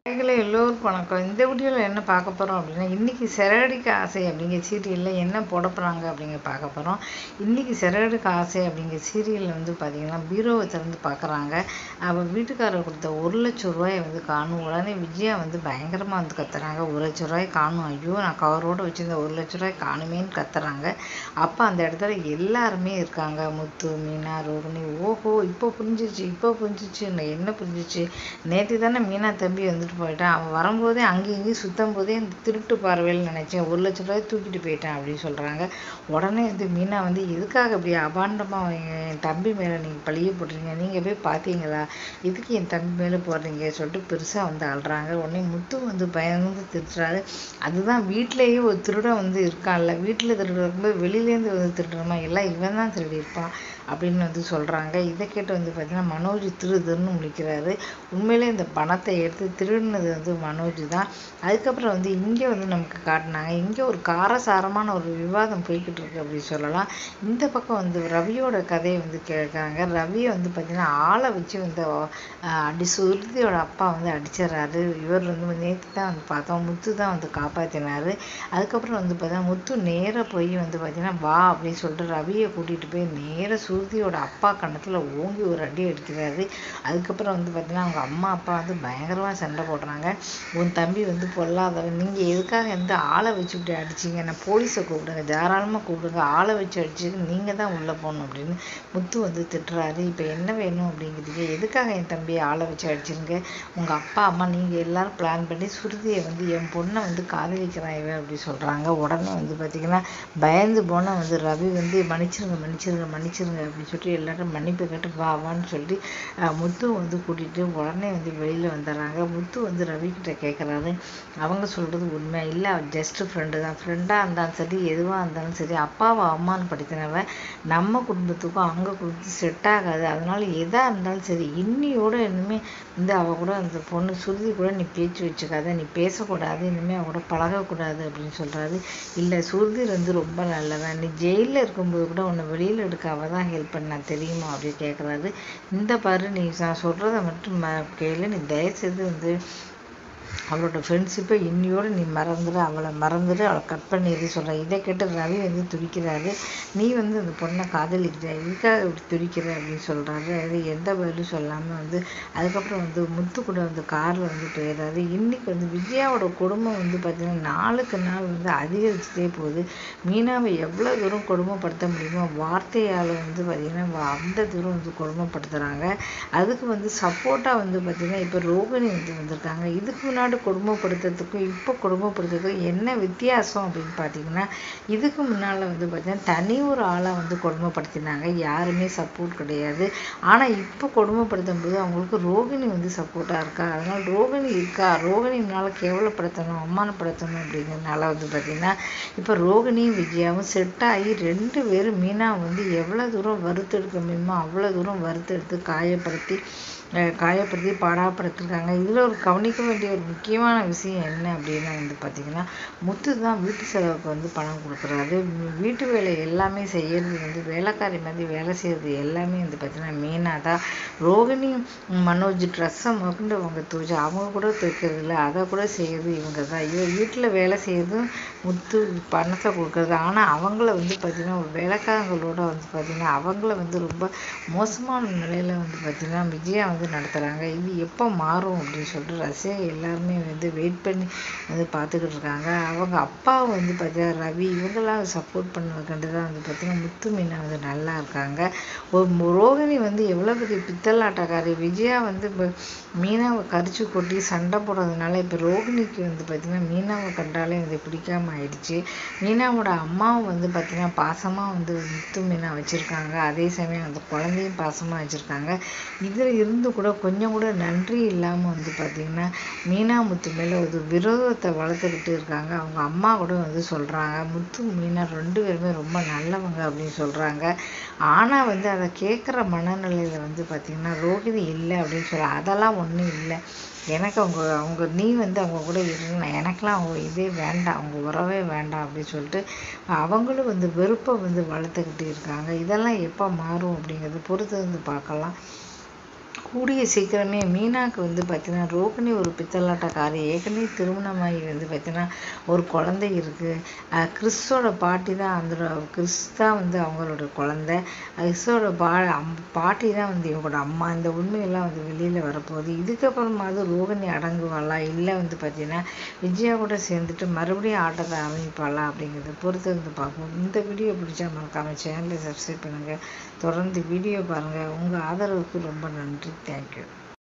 நேயர்களே எல்லோருக்கும் வணக்கம் இந்த வீடியோவில் என்ன பார்க்க போகிறோம் அப்படின்னா இன்றைக்கி சிறகடிக்க ஆசை அப்படிங்கிற சீரியலில் என்ன போட போகிறாங்க அப்படிங்கிற பார்க்க போகிறோம் இன்றைக்கி சிறகடிக்க ஆசை அப்படிங்கிற சீரியலில் வந்து பார்த்திங்கன்னா பீரோவை திறந்து பார்க்குறாங்க அவள் வீட்டுக்காரர் கொடுத்த ஒரு லட்ச ரூபாயை வந்து காணும் உடனே விஜயா வந்து பயங்கரமாக வந்து கத்துறாங்க ஒரு லட்ச ரூபாய் காணும் ஐயோ நான் கவரோடு வச்சுருந்த ஒரு லட்ச ரூபாய் காணுமேன்னு கத்துறாங்க அப்போ அந்த இடத்துல எல்லாருமே இருக்காங்க முத்து மீனா ரோகிணி ஓஹோ இப்போ புரிஞ்சிச்சு இப்போ புரிஞ்சிச்சு நான் என்ன புரிஞ்சிச்சு நேற்று தானே மீனா தம்பி வந்துட்டு போயிட்டான் அவன் வரும்போதே அங்கேயும் இங்கேயும் சுத்தம் போதே இந்த திருட்டு பார்வையில் நினச்சேன் ஒரு லட்ச ரூபாய் தூக்கிட்டு போயிட்டான் அப்படின்னு சொல்கிறாங்க உடனே வந்து மீனா வந்து எதுக்காக இப்படி அபாண்டமாக என் தம்பி மேலே நீங்கள் பழிய போடுறீங்க நீங்கள் போய் பார்த்தீங்களா எதுக்கு என் தம்பி மேலே போடுறீங்க சொல்லிட்டு பெருசாக வந்து அழுறாங்க உடனே முத்து வந்து பயந்து திட்டுறாரு அதுதான் வீட்டிலேயே ஒரு திருடன் வந்து இருக்கான்ல வீட்டில் திருடுற இருக்கும்போது வெளியிலேருந்து வந்து திருடுறமா எல்லாம் இவன் தான் திருடி இருப்பான் அப்படின்னு வந்து சொல்கிறாங்க இதை கேட்டு வந்து பார்த்தீங்கன்னா மனோஜ் திருதுன்னு முடிக்கிறாரு உண்மையிலே இந்த பணத்தை எடுத்து திருடினது வந்து மனோஜ் தான் அதுக்கப்புறம் வந்து இங்கே வந்து நமக்கு காட்டினாங்க இங்கே ஒரு காரசாரமான ஒரு விவாதம் போய்கிட்டு இருக்கு அப்படின்னு சொல்லலாம் இந்த பக்கம் வந்து ரவியோட கதையை வந்து கேட்குறாங்க ரவியை வந்து பார்த்தீங்கன்னா ஆளை வச்சு வந்து ஆஹ், அடி சுருதியோட அப்பா வந்து அடிச்சிடறாரு இவர் வந்து நேற்று தான் வந்து பார்த்தோம் முத்து தான் வந்து காப்பாற்றினாரு அதுக்கப்புறம் வந்து பார்த்தீங்கன்னா முத்து நேராக போய் வந்து பார்த்தீங்கன்னா வா அப்படின்னு சொல்லிட்டு ரவியை கூட்டிகிட்டு போய் நேராக சுருதியோட அப்பா கன்னத்தில் ஓங்கி ஒரு அடி அடிக்கிறாரு அதுக்கப்புறம் வந்து பார்த்தீங்கன்னா அவங்க அம்மா அப்பா வந்து பயங்கரமாக சண்டை போடுறாங்க உன் தம்பி வந்து பொல்லாதவன் நீங்கள் எதுக்காக எந்த ஆளை வச்சு இப்படி அடிச்சீங்க நான் போலீஸை கூப்பிடுங்க தாராளமாக கூப்பிடுங்க ஆளை வச்சு அடிச்சதுக்கு நீங்கள் தான் உள்ளே போகணும் அப்படின்னு முத்து வந்து திட்டுறாரு இப்போ என்ன வேணும் அப்படிங்கிறீங்க எதுக்காக என் தம்பியை ஆளை வச்சு அடிச்சிருங்க உங்கள் அப்பா அம்மா நீங்கள் எல்லாரும் பிளான் பண்ணி சுருதியை வந்து என் பொண்ணை வந்து காதலிக்கிறான் இவன் அப்படி சொல்கிறாங்க உடனே வந்து பார்த்திங்கன்னா பயந்து போனால் வந்து ரவி வந்து மன்னிச்சிருங்க மன்னிச்சிருங்க மன்னிச்சிருங்க அப்படின்னு சொல்லிட்டு எல்லாரும் மன்னிப்பு கேட்டு வா வான்னு சொல்லி அஹ், முத்து வந்து கூட்டிகிட்டு உடனே வந்து வெளியில் வந்துடுறாங்க முத்து வந்து ரவி கிட்ட கேட்குறாரு அவங்க சொல்கிறது உண்மை இல்லை அவன் ஜஸ்ட் ஃப்ரெண்டு தான் ஃப்ரெண்டாக இருந்தாலும் சரி எதுவாக இருந்தாலும் சரி அப்பாவை அவமானப்படுத்தினவன் நம்ம குடும்பத்துக்கும் அவங்க குடும்பத்துக்கும் செட் ஆகாது அதனால எதாக இருந்தாலும் சரி இன்னியோட இனிமே இந்த அவ கூட அந்த பொண்ணு சுருதி கூட நீ பேச்சு வச்சுக்காத நீ பேசக்கூடாது இனிமேல் அவ கூட பழகக்கூடாது அப்படின்னு சொல்கிறாரு இல்லை சுருதி வந்து ரொம்ப நல்லவன் நீ ஜெயிலில் இருக்கும்போது கூட உன்னை வெளியில் எடுக்க அவ தான் ஹெல்ப் பண்ணா தெரியுமா அப்படின்னு கேட்குறாரு இந்த பாரு நீ நான் சொல்கிறத மட்டும் ம கேளு நீ தயவுசெய்து வந்து அவளோட ஃப்ரெண்ட்ஷிப்பை இன்னியோடு நீ மறந்துடு அவளை மறந்துடு அவளை கட் பண்ணிடு சொல்கிறேன் இதை கேட்டு ரவி வந்து துடிக்கிறாரு நீ வந்து அந்த பொண்ணை காதலிக்கிற இதுக்காக இப்படி துடிக்கிற அப்படின்னு சொல்கிறாரு அது எந்த பதிலும் சொல்லாமல் வந்து அதுக்கப்புறம் வந்து முத்து கூட வந்து காரில் வந்து போயிடுறாரு இன்னைக்கு வந்து விஜயாவோட குடும்பம் வந்து பார்த்திங்கன்னா நாளுக்கு நாள் வந்து அதிகரிச்சுட்டே போகுது மீனாவை எவ்வளோ தூரம் கொடுமைப்படுத்த முடியுமோ வார்த்தையால் வந்து பார்த்திங்கன்னா அந்த தூரம் வந்து கொடுமைப்படுத்துகிறாங்க அதுக்கு வந்து சப்போர்ட்டாக வந்து பார்த்திங்கன்னா இப்போ ரோகிணி வந்து வந்திருக்காங்க இதுக்கு முன்னாடி கொடுமைப்படுத்துறதுக்கும் இப்போ கொடுமைப்படுத்துறதுக்கும் என்ன வித்தியாசம் அப்படின்னு பார்த்தீங்கன்னா இதுக்கு முன்னால் வந்து பார்த்தீங்கன்னா தனி ஒரு ஆளாக வந்து கொடுமைப்படுத்தினாங்க யாருமே சப்போர்ட் கிடையாது ஆனால் இப்போ கொடுமைப்படுத்தும் போது அவங்களுக்கு ரோகிணி வந்து சப்போர்ட்டாக இருக்கா அதனால ரோகிணி இருக்கா ரோகிணினால கேவலப்படுத்தணும் அவமானப்படுத்தணும் அப்படிங்கிறதுனால வந்து பார்த்திங்கன்னா இப்போ ரோகிணியும் விஜயாவும் செட் ஆகி ரெண்டு பேரும் மீனா வந்து எவ்வளோ தூரம் வறுத்தெடுக்க முடியுமோ அவ்வளோ தூரம் வறுத்தெடுத்து காயப்படுத்தி அஹ் காயப்படுத்தி பாடாப்படுத்திருக்காங்க இதில் ஒரு கவனிக்க வேண்டிய ஒரு முக்கியமான விஷயம் என்ன அப்படின்னா வந்து பார்த்திங்கன்னா முத்து தான் வீட்டு செலவுக்கு வந்து பணம் கொடுக்குறாரு வீ- வீட்டு வேலை எல்லாமே செய்யறது வந்து வேலைக்காரி மாதிரி வேலை செய்கிறது எல்லாமே வந்து பார்த்திங்கன்னா மீனா தான் ரோகிணி மனோஜ் ட்ரெஸ்ஸை முதற்கொண்டு அவங்க துவைச்சு அவங்க கூட துவைக்கிறது இல்லை அதை கூட செய்யறது இவங்க தான் இவ வீட்டில் வேலை செய்யறதும் முத்து பணத்தை கொடுக்குறது ஆனால் அவங்கள வந்து பார்த்திங்கன்னா ஒரு வேலைக்காரங்களோட வந்து பார்த்திங்கன்னா அவங்கள வந்து ரொம்ப மோசமான நிலையில் வந்து பார்த்திங்கன்னா விஜயா வந்து நடத்துகிறாங்க இது எப்போ மாறும் அப்படின்னு சொல்லிட்டு ரசிகர் எல்லாருமே வந்து வெயிட் பண்ணி வந்து பார்த்துக்கிட்டு இருக்காங்க அவங்க அப்பா வந்து பார்த்தீங்கன்னா ரவி இவங்கெல்லாம் சப்போர்ட் பண்ணதுக்கண்டு தான் வந்து பார்த்திங்கன்னா முத்து மீனா வந்து நல்லா இருக்காங்க ஒரு மு- ரோகிணி வந்து எவ்வளோ பெரிய பித்தலாட்டக்காரி விஜயா வந்து இப்போ மீனாவை கரிச்சு கொட்டி சண்டை போடுறதுனால இப்போ ரோகிணிக்கு வந்து பார்த்திங்கன்னா மீனாவை கண்டாலே வந்து பிடிக்காம ஆயிடுச்சு மீனாவோட அம்மாவும் வந்து பார்த்திங்கன்னா பாசமாக வந்து முத்து மீனா வச்சுருக்காங்க அதே சமயம் அந்த குழந்தையும் பாசமாக வச்சுருக்காங்க இதில் இருந்து கூட கொஞ்சம் கூட நன்றி இல்லாமல் வந்து பார்த்திங்கன்னா மீனா முத்து மேலே ஒரு விரோதத்தை வளர்த்துக்கிட்டு இருக்காங்க அவங்க அம்மா கூட வந்து சொல்கிறாங்க முத்து மீனா ரெண்டு பேருமே ரொம்ப நல்லவங்க அப்படின்னு சொல்கிறாங்க ஆனால் வந்து அதை கேட்குற மனநிலையில் வந்து பார்த்திங்கன்னா ரோகிணி இல்லை அப்படின்னு சொல்ல அதெல்லாம் ஒன்றும் இல்லை எனக்கு அவங்க அவங்க நீ வந்து அவங்க கூட இருங்க எனக்கெல்லாம் அவங்க இதே வேண்டாம் அவங்க உறவே வேண்டாம் அப்படின்னு சொல்லிட்டு அவங்களும் வந்து வெறுப்பை வந்து வளர்த்துக்கிட்டு இருக்காங்க இதெல்லாம் எப்போ மாறும் அப்படிங்கிறது பொறுத்து வந்து பார்க்கலாம் கூடிய சீக்கிரமே மீனாக்கு வந்து பார்த்தீங்கன்னா ரோகிணி ஒரு பித்தலாட்டக்காரி ஏற்கனவே திருமணமாகி வந்து பார்த்தீங்கன்னா ஒரு குழந்தை இருக்குது கிறிஸ்தோட பாட்டி தான் அந்த கிறிஸ் தான் வந்து அவங்களோட குழந்தை கிறிஸ்தோட பா அம் பாட்டி தான் வந்து இவங்களோட அம்மா இந்த உண்மையெல்லாம் வந்து வெளியில் வரப்போகுது இதுக்கப்புறமாவது ரோகிணி அடங்குவாளா இல்லை வந்து பார்த்தீங்கன்னா விஜயா கூட சேர்ந்துட்டு மறுபடியும் ஆட்டத்தை ஆரம்பிப்பாளா அப்படிங்கிறத பொறுத்து வந்து பார்ப்போம் இந்த வீடியோ பிடிச்சா மறக்காம சேனலை சப்ஸ்கிரைப் பண்ணுங்கள் தொடர்ந்து வீடியோ பாருங்கள் உங்கள் ஆதரவுக்கு ரொம்ப நன்றி தேங்க்யூ